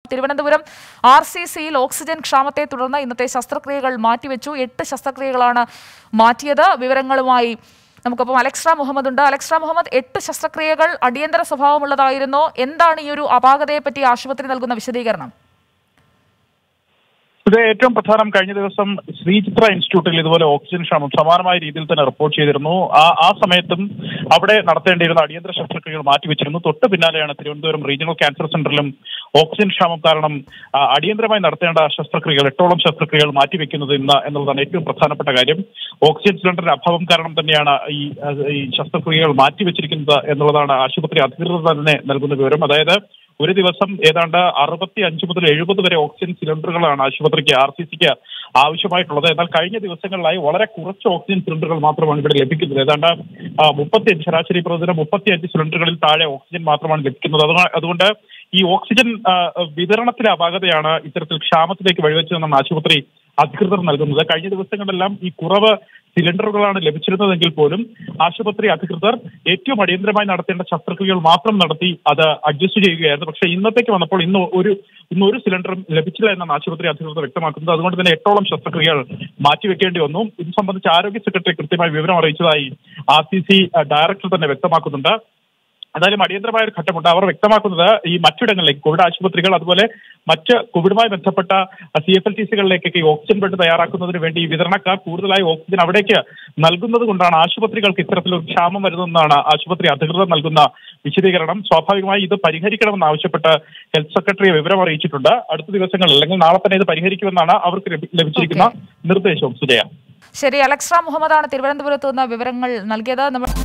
Thiruvananthapuram R C സിയിൽ oxygen ക്ഷാമത്തെ തുടർന്ന് ഇന്നത്തെ ശസ്ത്രക്രിയകൾ മാറ്റിവെച്ചു എട്ട് ശസ്ത്രക്രിയകളാണ് മാറ്റിയത് വിവരങ്ങളുമായി നമുക്കൊപ്പം അലക്സ്ര മുഹമ്മദ് ഉണ്ട് അലക്സ്ര മുഹമ്മദ് എട്ട് ശസ്ത്രക്രിയകൾ അടിയന്തര സ്വഭാവമുള്ളതായിരുന്നോ എന്താണ് ഈ ഒരു അപാകതയെ പറ്റി ആശുപത്രി നൽകുന്ന വിശദീകരണം ഇത് ഏറ്റവും പ്രധാനം കഴിഞ്ഞ ദിവസം ശ്രീചിത്ര ഇൻസ്റ്റിറ്റ്യൂട്ടിൽ ഇതുപോലെ ഓക്സിജൻ ക്ഷാമം സമാനമായ രീതിയിൽ തന്നെ റിപ്പോർട്ട് ചെയ്തിരുന്നു ആ ആ സമയത്തും അവിടെ നടത്തേണ്ടിയിരുന്ന അടിയന്തര ശസ്ത്രക്രിയകൾ മാറ്റിവെച്ചിരുന്നു തൊട്ട് പിന്നാലെയാണ് തിരുവനന്തപുരം റീജിയണൽ ക്യാൻസർ സെന്ററിലും ഓക്സിജൻ ക്ഷാമം കാരണം ആ, അടിയന്തരമായി നടത്തേണ്ട ശസ്ത്രക്രിയകൾ എട്ടോളം ശസ്ത്രക്രിയകൾ മാറ്റിവെക്കുന്നത് ഇന്ന് എന്നുള്ളതാണ് ഏറ്റവും പ്രധാനപ്പെട്ട കാര്യം ഓക്സിജൻ സിലിണ്ടറിന്റെ അഭാവം കാരണം തന്നെയാണ് ഈ ആ, ഈ ശസ്ത്രക്രിയകൾ മാറ്റിവെച്ചിരിക്കുന്നത് എന്നുള്ളതാണ് ആശുപത്രി അധികൃതർ തന്നെ നൽകുന്ന വിവരം അതായത് ഒരു ദിവസം ഏതാണ്ട് അറുപത്തി അഞ്ച് മുതൽ എഴുപത് വരെ ഓക്സിജൻ സിലിണ്ടറുകളാണ് ആശുപത്രിക്ക് ആർ സി സിക്ക് ആവശ്യമായിട്ടുള്ളത് എന്നാൽ കഴിഞ്ഞ ദിവസങ്ങളിലായി വളരെ കുറച്ച് ഓക്സിജൻ സിലിണ്ടറുകൾ മാത്രമാണ് ഇവിടെ ലഭിക്കുന്നത് ഏതാണ്ട് മുപ്പത്തിയഞ്ച് ശരാശരി പ്രതിദിനം മുപ്പത്തിയഞ്ച് സിലിണ്ടറുകളിൽ താഴെ ഓക്സിജൻ മാത്രമാണ് ലഭിക്കുന്നത് അതുകൊ- അതുകൊണ്ട് ഈ ഓക്സിജൻ ആ, വിതരണത്തിലെ അപാകതയാണ് ഇത്തരത്തിൽ ക്ഷാമത്തിലേക്ക് വഴിവെച്ചതെന്നാണ് ആശുപത്രി അധികൃതർ നൽകുന്നത് കഴിഞ്ഞ ദിവസങ്ങളിലെല്ലാം ഈ കുറവ് സിലിണ്ടറുകളാണ് ലഭിച്ചിരുന്നതെങ്കിൽ പോലും ആശുപത്രി അധികൃതർ ഏറ്റവും അടിയന്തരമായി നടത്തേണ്ട ശസ്ത്രക്രിയകൾ മാത്രം നടത്തി അത് അഡ്ജസ്റ്റ് ചെയ്യുകയായിരുന്നു പക്ഷേ ഇന്നത്തേക്ക് വന്നപ്പോൾ ഇന്ന് ഒരു ഇന്ന് ഒരു സിലിണ്ടറും ലഭിച്ചില്ല എന്നാണ് ആശുപത്രി അധികൃതർ വ്യക്തമാക്കുന്നത് അതുകൊണ്ട് തന്നെ എട്ടോളം ശസ്ത്രക്രിയകൾ മാറ്റിവെക്കേണ്ടി വന്നു ഇത് സംബന്ധിച്ച് ആരോഗ്യ സെക്രട്ടറി കൃത്യമായി വിവരം അറിയിച്ചതായി ആർ സി സി ഡയറക്ടർ തന്നെ വ്യക്തമാക്കുന്നുണ്ട് എന്തായാലും അടിയന്തരമായ ഒരു ഘട്ടമുണ്ട് അവർ വ്യക്തമാക്കുന്നത് ഈ മറ്റിടങ്ങളിലേക്ക് കോവിഡ് ആശുപത്രികൾ അതുപോലെ മറ്റ് കോവിഡുമായി ബന്ധപ്പെട്ട സി എഫ് എൽ ടി സികളിലേക്കൊക്കെ ഈ ഓക്സിജൻ ബെഡ് തയ്യാറാക്കുന്നതിന് വേണ്ടി ഈ വിതരണക്കാർ കൂടുതലായി ഓക്സിജൻ അവിടേക്ക് നൽകുന്നത് കൊണ്ടാണ് ആശുപത്രികൾക്ക് ഇത്തരത്തിലൊരു ക്ഷാമം വരുന്നതെന്നാണ് ആശുപത്രി അധികൃതർ നൽകുന്ന വിശദീകരണം സ്വാഭാവികമായി ഇത് പരിഹരിക്കണമെന്ന് ആവശ്യപ്പെട്ട് ഹെൽത്ത് സെക്രട്ടറിയെ വിവരം അറിയിച്ചിട്ടുണ്ട് അടുത്ത ദിവസങ്ങളിൽ അല്ലെങ്കിൽ നാളെ തന്നെ ഇത് പരിഹരിക്കുമെന്നാണ് അവർക്ക് ലഭി- ലഭിച്ചിരിക്കുന്ന നിർദ്ദേശവും സുജയ ശരി അലക്സ്ര മുഹമ്മദാണ് തിരുവനന്തപുരത്ത് നിന്ന് വിവരങ്ങൾ നൽകിയത് നമ്മൾ